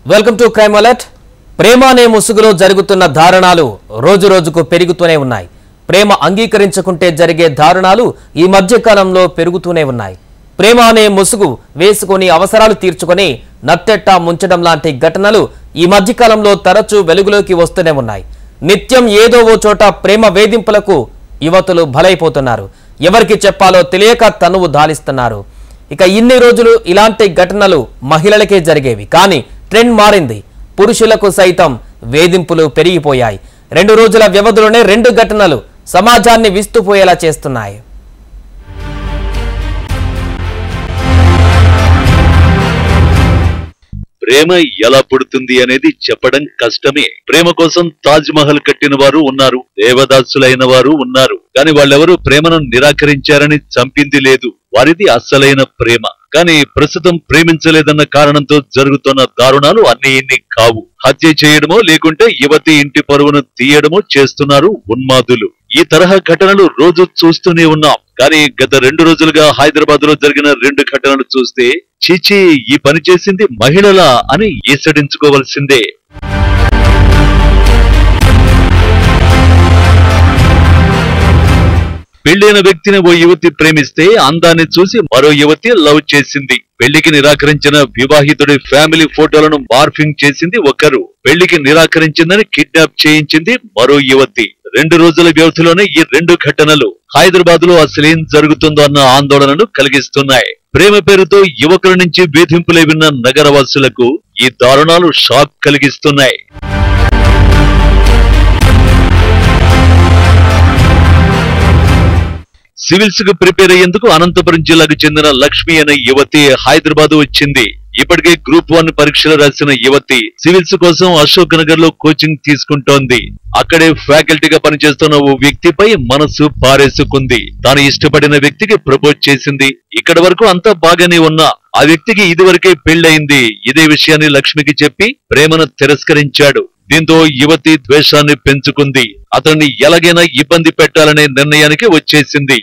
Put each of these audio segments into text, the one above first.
welcome to crime alert ప్రేమ అనే ముసుగులో జరుగుతున్న దారుణాలు రోజు రోజుకు పెరుగుతూనే ఉన్నాయి ప్రేమ అంగీకరించకుంటే జరిగే దారుణాలు ఈ మధ్య కాలంలో పెరుగుతూనే ఉన్నాయి ప్రేమ అనే ముసుగు వేసుకొని అవసరాలు తీర్చుకొని నత్తెట్ట ముంచడం లాంటి ఘటనలు ఈ మధ్య కాలంలో తరచూ వెలుగులోకి వస్తూనే ఉన్నాయి నిత్యం ఏదో ఓ చోట ప్రేమ వేధింపులకు యువతులు బలైపోతున్నారు ఎవరికి చెప్పాలో తెలియక తనువు దాలిస్తున్నారు ఇక ఇన్ని రోజులు ఇలాంటి ఘటనలు మహిళలకే జరిగేవి కానీ ట్రెండ్ మారింది పురుషులకు సైతం వేధింపులు పెరిగిపోయాయి రెండు రోజుల వ్యవధిలోనే రెండు ఘటనలు సమాజాన్ని విస్తుపోయేలా చేస్తున్నాయి ప్రేమ ఎలా పుడుతుంది అనేది చెప్పడం కష్టమే ప్రేమ కోసం తాజ్ మహల్ కట్టిన వారు ఉన్నారు దేవదాసులైన వారు ఉన్నారు కానీ వాళ్ళెవరూ ప్రేమను నిరాకరించారని చంపింది లేదు వారిది అస్సలైన ప్రేమ కానీ ప్రస్తుతం ప్రేమించలేదన్న కారణంతో జరుగుతున్న దారుణాలు అన్ని ఇన్ని కావు హత్య చేయడమో లేకుంటే యువతి ఇంటి పరువును తీయడమో చేస్తున్నారు ఉన్మాదులు ఈ తరహా ఘటనలు రోజు చూస్తూనే ఉన్నాం కానీ గత రెండు రోజులుగా హైదరాబాద్ లో జరిగిన రెండు ఘటనలు చూస్తే చీచీ ఈ పని చేసింది మహిళలా అని ఈసడించుకోవలసిందే పెళ్లైన వ్యక్తిని ఓ యువతి ప్రేమిస్తే అందాన్ని చూసి మరో యువతి లవ్ చేసింది పెళ్లికి నిరాకరించిన వివాహితుడి ఫ్యామిలీ ఫోటోలను మార్ఫింగ్ చేసింది ఒకరు పెళ్లికి నిరాకరించిందని కిడ్నాప్ చేయించింది మరో యువతి రెండు రోజుల వ్యవధిలోనే ఈ రెండు ఘటనలు హైదరాబాద్ లో అసలేం జరుగుతుందో అన్న ఆందోళనను కలిగిస్తున్నాయి ప్రేమ పేరుతో యువకుల నుంచి వేధింపులే విన్న నగరవాసులకు ఈ దారుణాలు షాక్ కలిగిస్తున్నాయి సివిల్స్ కు ప్రిపేర్ అయ్యేందుకు అనంతపురం జిల్లాకు చెందిన లక్ష్మి అనే యువతి హైదరాబాద్ వచ్చింది ఇప్పటికే గ్రూప్ వన్ పరీక్షలు రాసిన యువతి సివిల్స్ కోసం అశోక్ నగర్ లో కోచింగ్ తీసుకుంటోంది అక్కడే ఫ్యాకల్టీగా పనిచేస్తున్న ఓ వ్యక్తిపై మనసు పారేసుకుంది తాను ఇష్టపడిన వ్యక్తికి ప్రపోజ్ చేసింది ఇక్కడి వరకు అంతా బాగానే ఉన్నా ఆ వ్యక్తికి ఇదివరకే పెళ్లయింది ఇదే విషయాన్ని లక్ష్మికి చెప్పి ప్రేమను తిరస్కరించాడు దీంతో యువతి ద్వేషాన్ని పెంచుకుంది అతన్ని ఎలాగైనా ఇబ్బంది పెట్టాలనే నిర్ణయానికి వచ్చేసింది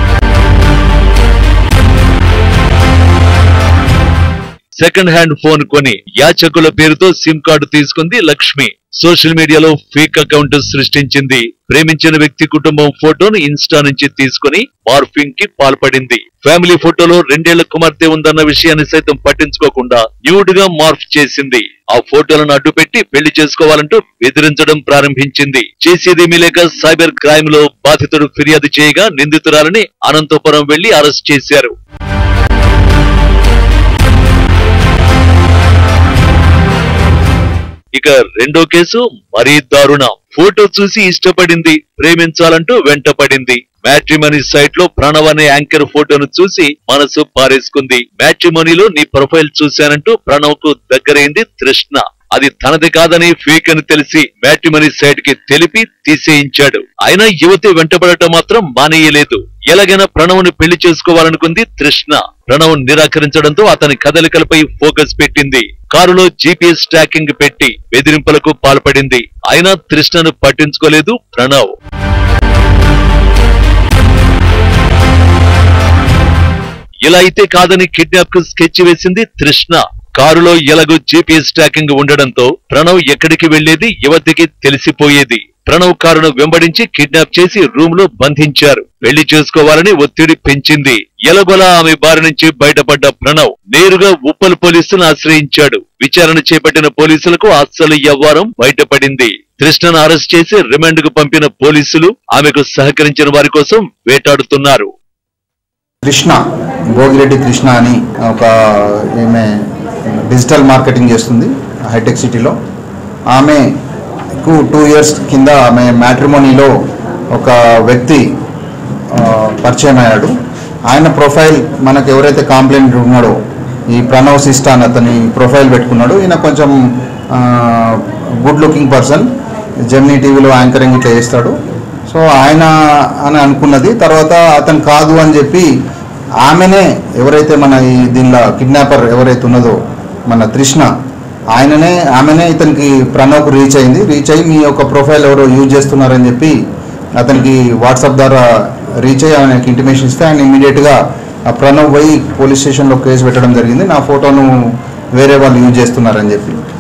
సెకండ్ హ్యాండ్ ఫోన్ కొని యాచకుల పేరుతో సిమ్ కార్డు తీసుకుంది లక్ష్మి సోషల్ మీడియాలో ఫేక్ అకౌంట్ సృష్టించింది ప్రేమించిన వ్యక్తి కుటుంబం ఫోటోను ఇన్స్టా నుంచి తీసుకుని మార్ఫింగ్ కి పాల్పడింది ఫ్యామిలీ ఫోటోలో రెండేళ్ల కుమార్తె ఉందన్న విషయాన్ని సైతం పట్టించుకోకుండా న్యూడ్ గా మార్ఫ్ చేసింది ఆ ఫోటోలను అడ్డుపెట్టి పెళ్లి చేసుకోవాలంటూ బెదిరించడం ప్రారంభించింది చేసేదేమీ లేక సైబర్ క్రైమ్ లో బాధితుడు ఫిర్యాదు చేయగా నిందితురాలని అనంతపురం వెళ్లి అరెస్ట్ చేశారు ఇక రెండో కేసు మరీ దారుణం ఫోటో చూసి ఇష్టపడింది ప్రేమించాలంటూ వెంటపడింది మ్యాట్రిమనీ సైట్ లో ప్రణవ్ అనే యాంకర్ ఫోటోను చూసి మనసు పారేసుకుంది మ్యాట్రిమనీలో నీ ప్రొఫైల్ చూశానంటూ ప్రణవ్ కు దగ్గరైంది తృష్ణ అది తనది కాదని ఫేక్ అని తెలిసి మ్యాట్రిమనీ సైట్ కి తెలిపి తీసేయించాడు అయినా యువతి వెంటబడటం మాత్రం మానేయలేదు ఎలాగైనా ప్రణవ్ను పెళ్లి చేసుకోవాలనుకుంది తృష్ణ ప్రణవ్ నిరాకరించడంతో అతని కదలికలపై ఫోకస్ పెట్టింది కారులో జీపీఎస్ ట్రాకింగ్ పెట్టి బెదిరింపులకు పాల్పడింది అయినా తృష్ణను పట్టించుకోలేదు ప్రణవ్ ఇలా అయితే కాదని కిడ్నాప్ కు స్కెచ్ వేసింది తృష్ణ కారులో ఎలాగో జీపీఎస్ ట్రాకింగ్ ఉండడంతో ప్రణవ్ ఎక్కడికి వెళ్లేది యువతికి తెలిసిపోయేది ప్రణవ్ కారును వెంబడించి కిడ్నాప్ చేసి రూమ్ లో బంధించారు పెళ్లి చేసుకోవాలని ఒత్తిడి పెంచింది ఎలగొలా ఆమె బారి నుంచి బయటపడ్డ ప్రణవ్ నేరుగా ఉప్పల్ పోలీసులను ఆశ్రయించాడు విచారణ చేపట్టిన పోలీసులకు అస్సలు వ్యవహారం బయటపడింది కృష్ణను అరెస్ట్ చేసి రిమాండ్ కు పంపిన పోలీసులు ఆమెకు సహకరించిన వారి కోసం వేటాడుతున్నారు కృష్ణ భోగిరెడ్డి కృష్ణ అని ఒక ఈమె డిజిటల్ మార్కెటింగ్ చేస్తుంది హైటెక్ సిటీలో ఆమెకు టూ ఇయర్స్ కింద ఆమె మ్యాట్రిమోనీలో ఒక వ్యక్తి ఆ, పరిచయం అయ్యాడు ఆయన ప్రొఫైల్ మనకు ఎవరైతే కాంప్లైంట్ ఉన్నాడో ఈ ప్రణవ్ సిస్టా అని అతని ప్రొఫైల్ పెట్టుకున్నాడు ఈయన కొంచెం గుడ్ లుకింగ్ పర్సన్ జెమినీ టీవీలో యాంకరింగ్ ఇట్లా చేస్తాడు సో ఆయన అని అనుకున్నది తర్వాత అతను కాదు అని చెప్పి ఆమెనే ఎవరైతే మన ఈ దీనిలో కిడ్నాపర్ ఎవరైతే ఉన్నదో మన తృష్ణ ఆయననే ఆమెనే ఇతనికి ప్రణవ్కు రీచ్ అయింది రీచ్ అయ్యి మీ యొక్క ప్రొఫైల్ ఎవరో యూజ్ చేస్తున్నారని చెప్పి అతనికి వాట్సాప్ ద్వారా రీచ్ అయ్యి ఆయనకి ఇంటిమేషన్ ఇస్తే ఆయన ఇమీడియట్గా ఆ ప్రణవ్ పోయి పోలీస్ స్టేషన్లో కేసు పెట్టడం జరిగింది నా ఫోటోను వేరే వాళ్ళు యూజ్ చేస్తున్నారని చెప్పి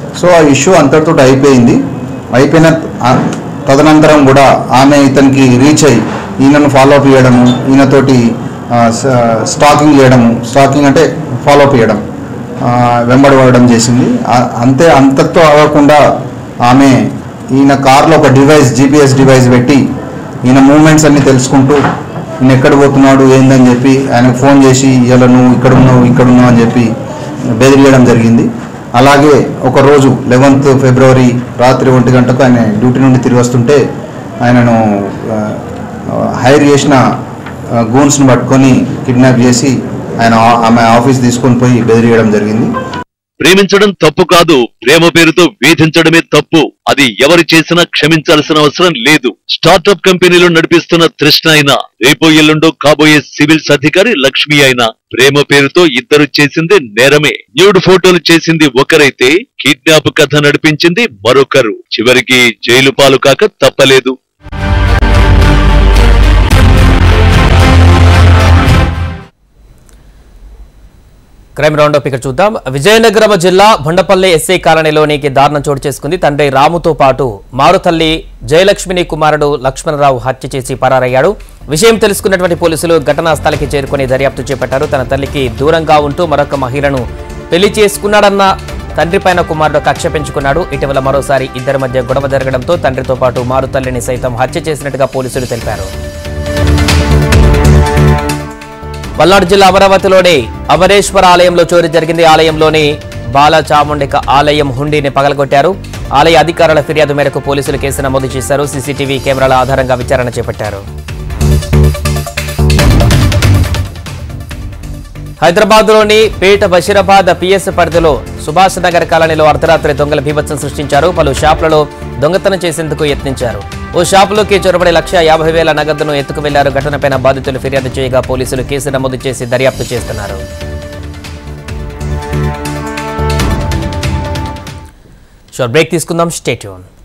సో ఆ ఇష్యూ అంతటితో అయిపోయింది అయిపోయిన ఆ తదనంతరం కూడా ఆమె ఇతనికి రీచ్ అయ్యి ఈయనను ఫాలో అప్ చేయడము ఈయనతోటి ఆ, స- స్టాకింగ్ చేయడము స్టాకింగ్ అంటే ఫాలో అప్ చేయడం ఆ, వెంబడి పడడం చేసింది ఆ- అంతే అంతతో అవ్వకుండా ఆమె ఈయన కార్లో ఒక డివైస్ జీపీఎస్ డివైస్ పెట్టి ఈయన మూమెంట్స్ అన్ని తెలుసుకుంటూ ఈయన ఎక్కడ పోతున్నాడు ఏందని చెప్పి ఆయనకు ఫోన్ చేసి ఇలా నువ్వు ఇక్కడ ఉన్నావు ఇక్కడ ఉన్నావు అని చెప్పి బెదిరియడం జరిగింది అలాగే ఒక రోజు లెవెన్త్ ఫిబ్రవరి రాత్రి ఒంటి గంటకు ఆయన డ్యూటీ నుండి తిరిగి వస్తుంటే ఆయనను ఆ, హైర్ చేసిన గూన్స్ని పట్టుకొని కిడ్నాప్ చేసి ఆయన ఆ- ఆమె ఆఫీస్ తీసుకొని పోయి బెదిరియడం జరిగింది ప్రేమించడం తప్పు కాదు ప్రేమ పేరుతో వేధించడమే తప్పు అది ఎవరు చేసినా క్షమించాల్సిన అవసరం లేదు స్టార్టప్ కంపెనీలు నడిపిస్తున్న తృష్ణ అయినా రేపో ఎల్లుండో కాబోయే సివిల్స్ అధికారి లక్ష్మి అయినా ప్రేమ పేరుతో ఇద్దరు చేసింది నేరమే న్యూడ్ ఫోటోలు చేసింది ఒకరైతే కిడ్నాప్ కథ నడిపించింది మరొకరు చివరికి జైలు పాలు కాక తప్పలేదు క్రైమ్ రౌండ్ అప్ ఇక్కడ చూద్దాం విజయనగరం జిల్లా బొండపల్లి ఎస్ఐ కాలనీలోనికి దారుణం చోటు చేసుకుంది తండ్రి రాముతో పాటు మారుతల్లి జయలక్ష్మిని కుమారుడు లక్ష్మణరావు హత్య చేసి పరారయ్యాడు విషయం తెలుసుకున్నటువంటి పోలీసులు ఘటనా స్థలికి చేరుకుని దర్యాప్తు చేపట్టారు తన తల్లికి దూరంగా ఉంటూ మరొక మహిళను పెళ్లి చేసుకున్నాడన్న తండ్రి పైన కుమారుడు కక్ష పెంచుకున్నాడు ఇటీవల మరోసారి ఇద్దరి మధ్య గొడవ జరగడంతో తండ్రితో పాటు మారుతల్లిని సైతం హత్య చేసినట్టుగా పోలీసులు తెలిపారు పల్నాడు జిల్లా అమరావతిలోని అమరేశ్వర ఆలయంలో చోరీ జరిగింది ఆలయంలోని బాల చాముండిక ఆలయం హుండీని పగలగొట్టారు ఆలయ అధికారుల ఫిర్యాదు మేరకు పోలీసులు కేసు నమోదు చేశారు సీసీటీవీ కెమెరాల ఆధారంగా విచారణ చేపట్టారు హైదరాబాద్లోని పేట బషీరాబాద్ పిఎస్ పరిధిలో సుభాష్ నగర్ కాలనీలో అర్ధరాత్రి దొంగల బీభత్సం సృష్టించారు పలు షాపులలో దొంగతనం చేసేందుకు యత్నించారు ఓ షాపులోకి చొరబడి లక్ష యాభై వేల నగదును ఎత్తుకు వెళ్లారు ఘటనపైన బాధితులు ఫిర్యాదు చేయగా పోలీసులు కేసు నమోదు చేసి దర్యాప్తు చేస్తున్నారు షోర్ బ్రేక్ తీసుకుందాం స్టేట్యూన్